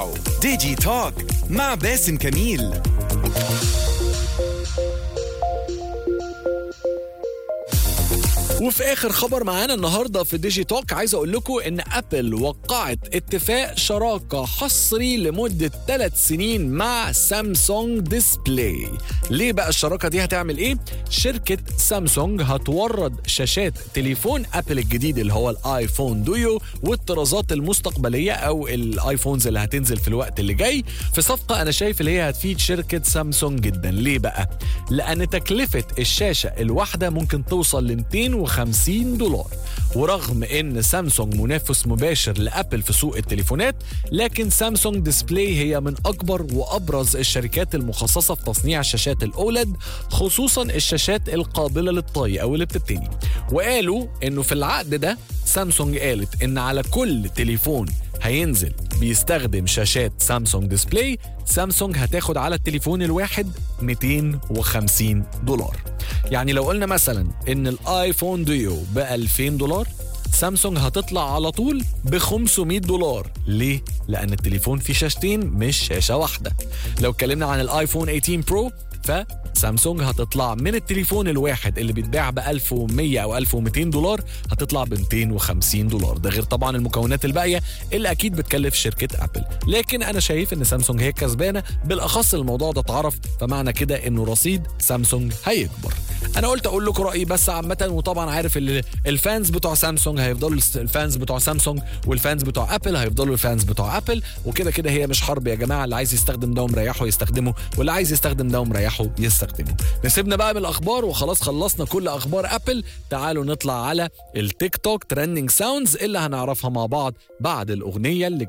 ديجي توك مع باسم كميل وفي اخر خبر معانا النهارده في ديجي توك عايز اقول لكم ان ابل وقعت اتفاق شراكه حصري لمده ثلاث سنين مع سامسونج ديسبلاي ليه بقى الشراكه دي هتعمل ايه شركه سامسونج هتورد شاشات تليفون ابل الجديد اللي هو الايفون دويو والطرازات المستقبليه او الايفونز اللي هتنزل في الوقت اللي جاي في صفقه انا شايف اللي هي هتفيد شركه سامسونج جدا ليه بقى لان تكلفه الشاشه الواحده ممكن توصل ل 250 دولار ورغم ان سامسونج منافس مباشر لابل في سوق التليفونات لكن سامسونج ديسبلاي هي من اكبر وابرز الشركات المخصصه في تصنيع شاشات الاولد خصوصا الشاشات القابله للطي او اللي بتتني وقالوا انه في العقد ده سامسونج قالت ان على كل تليفون هينزل بيستخدم شاشات سامسونج ديسبلاي سامسونج هتاخد على التليفون الواحد 250 دولار يعني لو قلنا مثلا ان الايفون ديو ب 2000 دولار سامسونج هتطلع على طول ب 500 دولار ليه؟ لأن التليفون فيه شاشتين مش شاشة واحدة لو اتكلمنا عن الايفون 18 برو فسامسونج هتطلع من التليفون الواحد اللي بيتباع ب 1100 او 1200 دولار هتطلع ب 250 دولار ده غير طبعا المكونات الباقيه اللي اكيد بتكلف شركه ابل لكن انا شايف ان سامسونج هي الكسبانه بالاخص الموضوع ده اتعرف فمعنى كده انه رصيد سامسونج هيكبر انا قلت اقول لكم رايي بس عامه وطبعا عارف ال- الفانز بتوع سامسونج هيفضلوا الس- الفانز بتوع سامسونج والفانز بتوع ابل هيفضلوا الفانز بتوع ابل وكده كده هي مش حرب يا جماعه اللي عايز يستخدم ده ومريحه يستخدمه واللي عايز يستخدم ده ومريحه يستخدمه نسيبنا بقى من الاخبار وخلاص خلصنا كل اخبار ابل تعالوا نطلع على التيك توك ترending ساوندز اللي هنعرفها مع بعض بعد الاغنيه اللي جايه